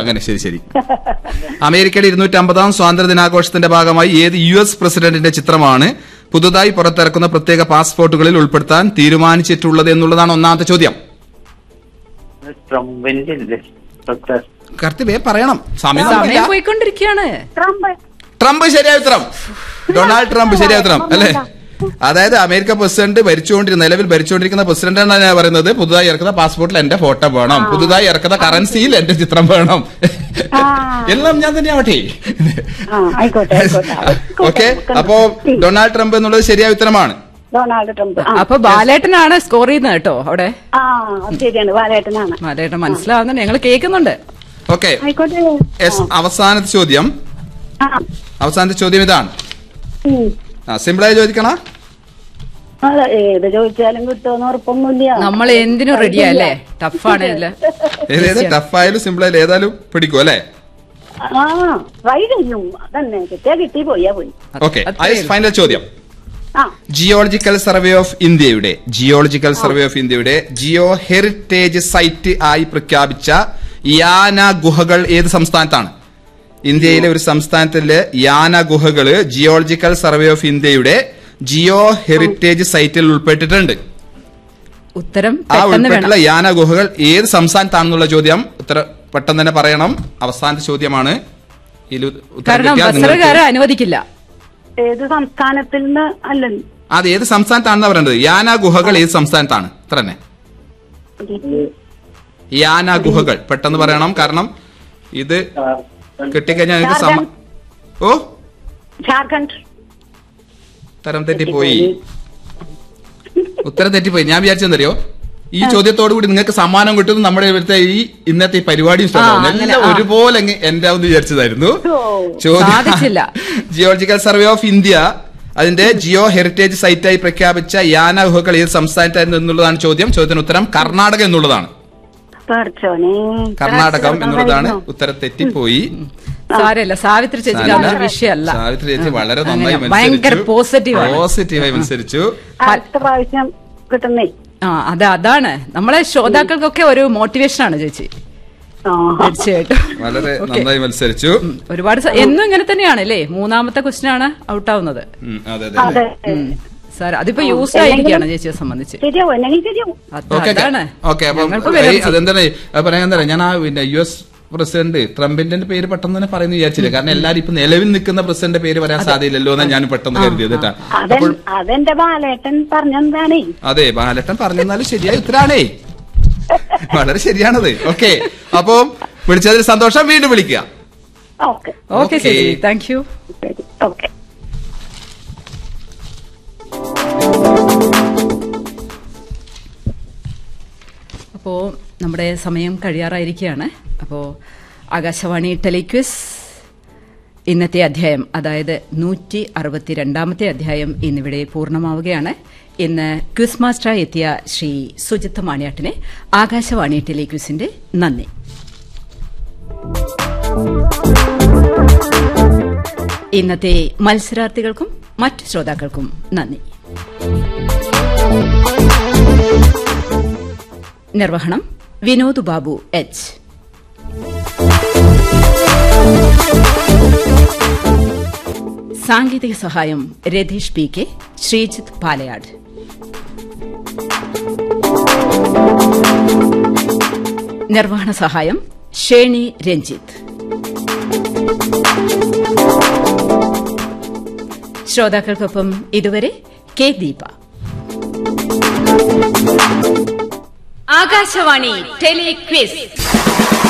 അങ്ങനെ ശരി ശരി അമേരിക്കയുടെ ഇരുന്നൂറ്റി അമ്പതാം സ്വാതന്ത്ര്യ ദിനാഘോഷത്തിന്റെ ഭാഗമായി ഏത് യു എസ് പ്രസിഡന്റിന്റെ ചിത്രമാണ് പുതുതായി പുറത്തിറക്കുന്ന പ്രത്യേക പാസ്പോർട്ടുകളിൽ ഉൾപ്പെടുത്താൻ തീരുമാനിച്ചിട്ടുള്ളത് എന്നുള്ളതാണ് ഒന്നാമത്തെ ചോദ്യം ട്രംപിന്റെ അല്ലേ ഡോക്ടർ കറക്റ്റ് വേ പറയണം സമയം സമയം നമുക്കില്ല. പോയിക്കൊണ്ടിരിക്കുകയാണ് ട്രംപ് ട്രംപ് ശരിയായ ഉത്തരം ഡൊണാൾഡ് ട്രംപ് ശരിയായ ഉത്തരം അല്ലേ അതായത് അമേരിക്ക പ്രസിഡന്റ് ഭരിച്ചുകൊണ്ടിരുന്ന നിലവിൽ ഭരിച്ചുകൊണ്ടിരിക്കുന്ന പ്രസിഡന്റാണ് ഞാൻ പറയുന്നത് പുതുതായി ഇറക്കുന്ന പാസ്പോർട്ടിൽ എന്റെ ഫോട്ടോ വേണം പുതുതായി ഇറക്കുന്ന കറൻസിയിൽ എന്റെ ചിത്രം വേണം ആ. എല്ലാം ഞാൻ തന്നെ ആവട്ടെ ആ ആയിക്കോട്ടെ ആയിക്കോട്ടെ ഓക്കെ അപ്പോ ഡൊണാൾഡ് ട്രംപ് എന്നുള്ളത് ശരിയായ ഉത്തരമാണ് ഡൊണാൾഡ് ട്രംപ് ആ. അപ്പൊ ബാലേട്ടനാണ് സ്കോർ ചെയ്യുന്നത് കേട്ടോ അവിടെ ആ അത് ശരിയാണ് ബാലേട്ടനാണ് ബാലേട്ടൻ മനസ്സിലാവുന്നുണ്ട് ഞങ്ങൾ കേൾക്കുന്നുണ്ട് ഓക്കെ ആയിക്കോട്ടെ യെസ് അവസാനത്തെ ചോദ്യം ആ അവസാനത്തെ ചോദ്യം ഇതാണ് ഉം. ആ സിമ്പിളായി ചോദിക്കണ അതെ, ഏത് ചോദിച്ചാലും കിട്ടുമെന്ന് ഉറപ്പൊന്നുമില്ല നമ്മൾ എന്തിനും റെഡിയാ അല്ലേ ടഫാണ് അല്ലേ ഏതേത് ടഫ് ആയാലും സിമ്പിൾ ആയാലും ഏതായാലും പിടിക്കും അല്ലേ ആ ട്രൈ ചെയ്യും അതന്നെ കിട്ടിയാ കിട്ടി പോയാ പോയി ഓക്കെ അത്രയേ ഉള്ളൂ. ഫൈനൽ ചോദ്യം ആ ജിയോളജിക്കൽ സർവേ ഓഫ് ഇന്ത്യയുടെ ജിയോളജിക്കൽ സർവേ ഓഫ് ഇന്ത്യയുടെ ജിയോ ഹെറിറ്റേജ് സൈറ്റ് ആയി പ്രഖ്യാപിച്ച യാന ഗുഹകൾ ഏത് സംസ്ഥാനത്താണ് ഇന്ത്യയിലെ ഒരു സംസ്ഥാനത്തിലെ യാന ഗുഹകള് ജിയോളജിക്കൽ സർവേ ഓഫ് ഇന്ത്യയുടെ ജിയോ ഹെറിറ്റേജ് സൈറ്റിൽ ഉൾപ്പെട്ടിട്ടുണ്ട് ഉത്തരം ആ പെട്ടെന്ന് വേണം ഉൾപ്പെട്ടുള്ള യാന ഗുഹകൾ ഏത് സംസ്ഥാനത്താണെന്നുള്ള ചോദ്യം ഉത്തരം പെട്ടെന്ന് തന്നെ പറയണം അവസാനത്തെ ചോദ്യമാണ് ഇതിൽ ഉത്തരം കാരണം കിട്ടിയാൽ ബസ്സറുകാരെ നിങ്ങൾക്ക് അനുവദിക്കില്ല ഏത് സംസ്ഥാനത്തിൽ നിന്ന് അല്ല അത് ഏത് സംസ്ഥാനത്താണെന്ന് പറയേണ്ടത് യാന ഗുഹകൾ ഏത് സംസ്ഥാനത്താണ് ഇത്ര തന്നെ യാന ഗുഹകൾ പെട്ടെന്ന് പറയണം കാരണം ഇത് കിട്ടിക്കഴിഞ്ഞാൽ നിങ്ങൾക്ക് സമ ഓ ജാർഖണ്ഡ് ഉത്തരം തെറ്റിപ്പോയി ഉത്തരം തെറ്റിപ്പോയി ഞാൻ വിചാരിച്ചെന്തറിയോ ഈ ചോദ്യത്തോടു കൂടി നിങ്ങൾക്ക് സമ്മാനം കിട്ടുന്നു നമ്മുടെ ഇവിടുത്തെ ഈ ഇന്നത്തെ ഈ പരിപാടി ആ, അങ്ങനെ, എല്ലാം ആ. ഒരുപോലെ അങ്ങ് എന്റെ ആവുന്ന വിചാരിച്ചതായിരുന്നു ഓ. സാധിച്ചില്ല. ജിയോളജിക്കൽ സർവേ ഓഫ് ഇന്ത്യ അതിന്റെ ജിയോ ഹെറിറ്റേജ് സൈറ്റായി പ്രഖ്യാപിച്ച യാന ഗുഹകൾ ഏത് സംസ്ഥാനത്തായിരുന്നു എന്നുള്ളതാണ് ചോദ്യം ചോദ്യത്തിന് ഉത്തരം കർണാടക എന്നുള്ളതാണ് പഠിച്ചോനെ കർണാടകം എന്നുള്ളതാണ് ഉത്തരം തെറ്റിപ്പോയി സാരല്ല സാവിത്രി ചേച്ചിക്ക് അതൊരു വിഷയമല്ല സാവിത്രി ചേച്ചി വളരെ അങ്ങനെ നന്നായി ഭയങ്കര പോസിറ്റീവ് ആണ് പോസിറ്റീവായി മത്സരിച്ചു അടുത്ത പ്രാവശ്യം കിട്ടുന്നേ ആ അത് അതാണ് നമ്മളെ ശ്രോതാക്കൾക്കൊക്കെ ഒരു മോട്ടിവേഷൻ ആണ് ചേച്ചി ആ തീർച്ചയായിട്ടും വളരെ Okay. നന്നായി മത്സരിച്ചു ഉം, ഒരുപാട് സ- എന്നും ഇങ്ങനെ തന്നെയാണ് അല്ലേ മൂന്നാമത്തെ ക്വസ്റ്റ്യൻ ആണ് ഔട്ട് ആവുന്നത് ഉം, അതെ അതെ അതെ അതെ സാർ അതിപ്പോ യൂസ്ഡ് ആയിരിക്കുകയാണ് ചേച്ചിയെ സംബന്ധിച്ച് ശരിയാവും എന്നെങ്കിൽ ശരിയാവും അത് ഓക്കെ അതാണ് ഓക്കെ അപ്പം ഞങ്ങൾക്ക് ഏയ്, വിലപിച്ചു. അതെന്താണ് അത് പറയാൻ എന്താ ഞാൻ ആ പിന്നെ യു എസ് പ്രസിഡന്റ് ട്രംപിന്റെ പേര് പെട്ടെന്ന് തന്നെ പറയുന്നു വിചാരിച്ചില്ല കാരണം എല്ലാരും ഇപ്പൊ നിലവിൽ നിൽക്കുന്ന പ്രസിഡന്റ് പേര് പറയാൻ സാധ്യതയില്ലല്ലോ എന്നാ ഞാൻ പെട്ടെന്ന് കരുതിയത് കേട്ടാ അതെ അപ്പോൾ അതെന്റെ ബാലേട്ടൻ പറഞ്ഞെന്താണേ അതെ ബാലട്ടൻ പറഞ്ഞാലും ശരിയായ ഉത്തരാണേ വളരെ ശരിയാണത് ഓക്കെ അപ്പം വിളിച്ചതിൽ സന്തോഷം വീണ്ടും വിളിക്കുക ഓക്കെ ഓക്കെ Okay. ശരി താങ്ക് യു ശരി ഓക്കെ അപ്പോൾ നമ്മുടെ സമയം കഴിയാറായിരിക്കുകയാണ് അപ്പോൾ ആകാശവാണി ടെലിക്വിസ് ഇന്നത്തെ അധ്യായം അതായത് നൂറ്റി അറുപത്തിരണ്ടാമത്തെ അധ്യായം ഇന്നിവിടെ പൂർണ്ണമാവുകയാണ് ഇന്ന് ക്വിസ് മാസ്റ്ററായി എത്തിയ ശ്രീ സുജിത്ത് മാണിയാട്ടിനെ ആകാശവാണി ടെലിക്വിസിന്റെ നന്ദി ഇന്നത്തെ മത്സരാർത്ഥികൾക്കും മറ്റു ശ്രോതാക്കൾക്കും നന്ദി നിർവഹണം വിനോദ് ബാബു എച്ച് സാങ്കേതിക സഹായം രതീഷ് പി കെ ശ്രീജിത്ത് പാലയാട് നിർവഹണ സഹായം ഷേണി രഞ്ജിത്ത് ശ്രോതാക്കൾക്കൊപ്പം ഇതുവരെ കെ ദീപ ആകാശവാണി ടെലിക്വിസ്